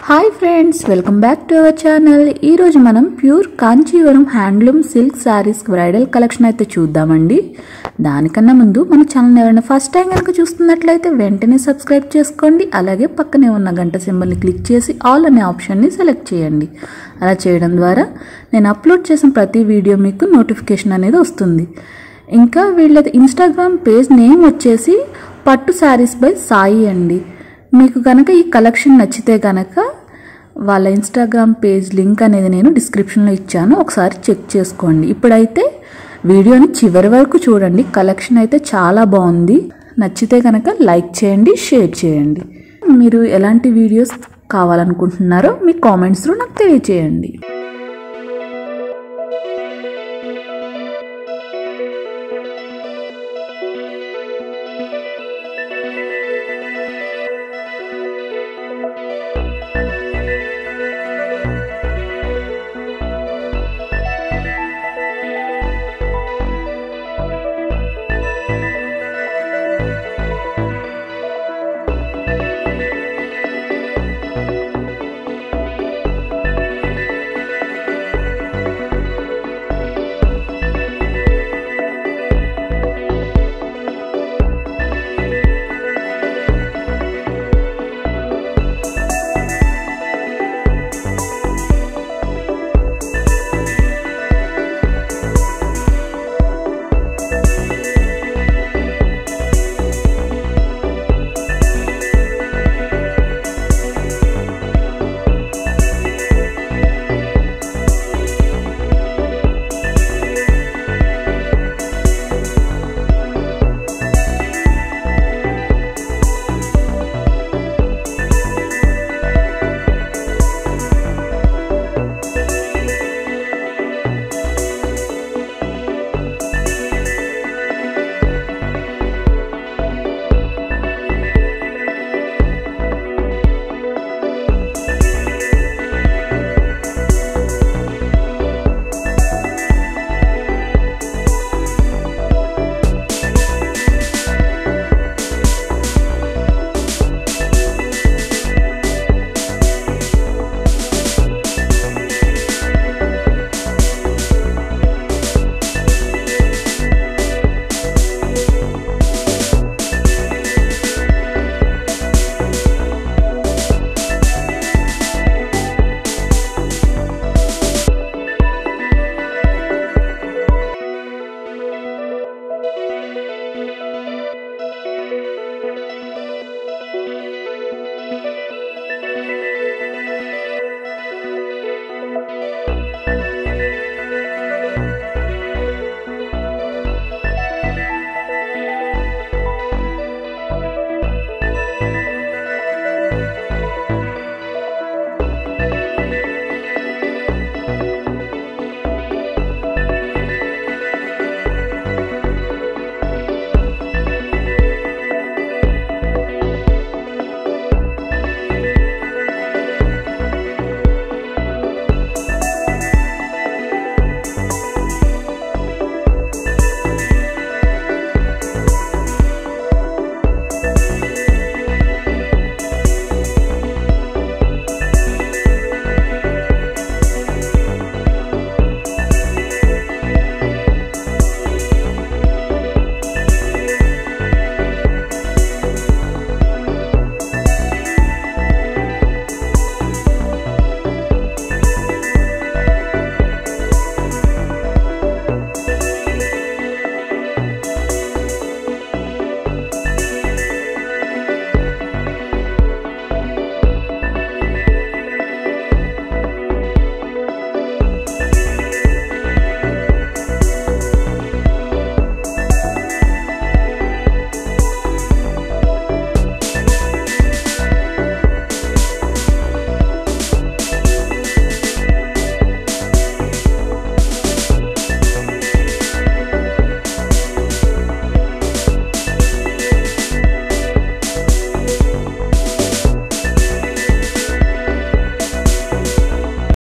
hi friends welcome back to our channel ఈరోజు మనం pure Kanchivaram handloom silk sarees bridal collection అయితే చూద్దామండి దానికన్నా ముందు మన ఛానల్ ఎవరైనా ఫస్ట్ టైం కనుక చూస్తున్నట్లయితే వెంటనే సబ్స్క్రైబ్ చేసుకోండి అలాగే పక్కనే ఉన్న గంట సింబల్ని క్లిక్ చేసి ఆల్ అనే ఆప్షన్ని సెలెక్ట్ చేయండి అలా చేయడం ద్వారా నేను అప్లోడ్ చేసిన ప్రతి వీడియో మీకు నోటిఫికేషన్ అనేది వస్తుంది ఇంకా వీళ్ళది ఇన్స్టాగ్రామ్ పేజ్ నేమ్ వచ్చేసి పట్టు శారీస్ బై సాయి అండి మీకు కనుక ఈ కలెక్షన్ నచ్చితే కనుక వాళ్ళ ఇన్స్టాగ్రామ్ పేజ్ లింక్ అనేది నేను డిస్క్రిప్షన్లో ఇచ్చాను ఒకసారి చెక్ చేసుకోండి ఇప్పుడైతే వీడియోని చివరి వరకు చూడండి కలెక్షన్ అయితే చాలా బాగుంది నచ్చితే కనుక లైక్ చేయండి షేర్ చేయండి మీరు ఎలాంటి వీడియోస్ కావాలనుకుంటున్నారో మీ కామెంట్స్లో నాకు తెలియచేయండి